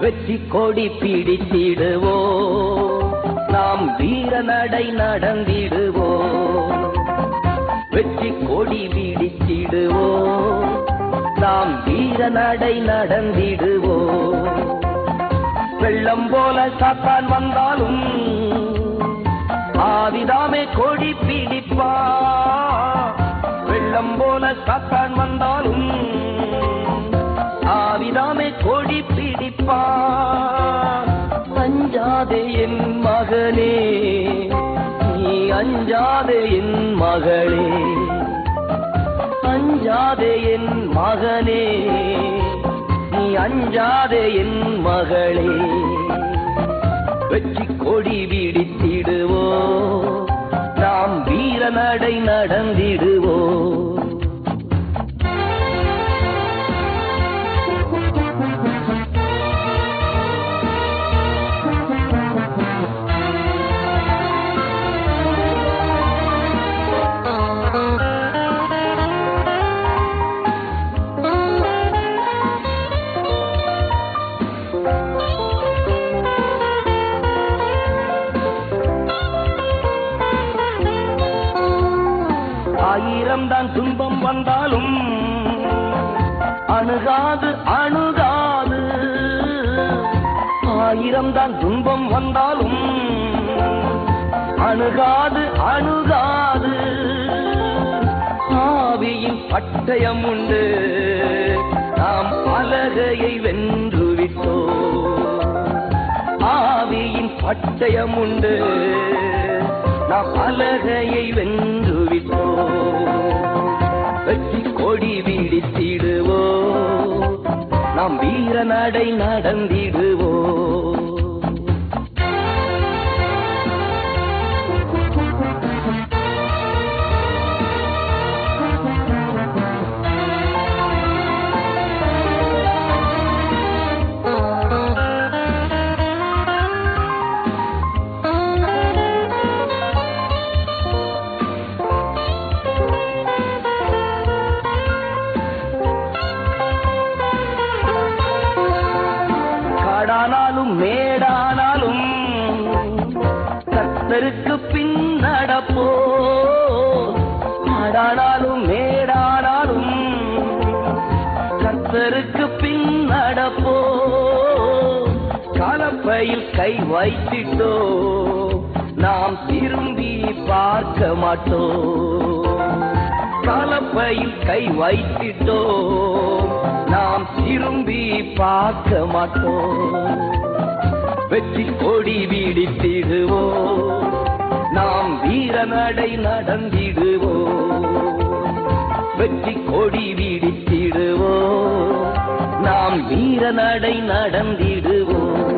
வெற்றி கொடி பிடித்திடுவோம் நாம் வீர நடை நடந்திடுவோம் வெற்றி கொடி பிடித்திடுவோம் நாம் வீர நடை நடந்திடுவோம் வெள்ளம் போல சாத்தான் வந்தாலும் ஆவிதாமே கொடி பிடிப்பா வெள்ளம் போல சாத்தான் வந்தாலும் ஆவிதாமே கொடி பிடிப்பா அஞ்சாதே என் மகனே நீ அஞ்சாதே என் மகளே அஞ்சாதே என் மகனே நீ அஞ்சாதே என் மகளே வெற்றி கொடி விடித்திடுவோ நாம் வீர நடை நடந்திடுவோ ஆயிரம் தான் துன்பம் வந்தாலும் அணுகாது அணுகாது ஆயிரம் தான் துன்பம் வந்தாலும் அணுகாது அணுகாது ஆவியின் பட்டயம் உண்டு நாம் அலகையை வென்று விட்டோம் ஆவியின் பட்டயம் உண்டு நாம் அலகையை வென்று விட்டோம் வெற்றி கொடி விடித்திடுவோ நாம் வீர நடை நடந்திடுவோ காடானாலும் மேடானாலும் கர்த்தருக்கு பின் நடப்போ காடானாலும் மேடானாலும் கர்த்தருக்கு பின் நடப்போ கலப்பையில் கை வைத்திட்டோ நாம் திரும்பி பார்க்க மாட்டோம் கலப்பையில் கை வைத்திட்டோம் நாம் திரும்பி பார்க்க மாட்டோம் வெற்றி கொடி விடித்திடுவோம் நாம் வீர நடை நடந்திடுவோம் வெற்றி கொடி விடித்திடுவோம் நாம் வீர நடை நடந்திடுவோம்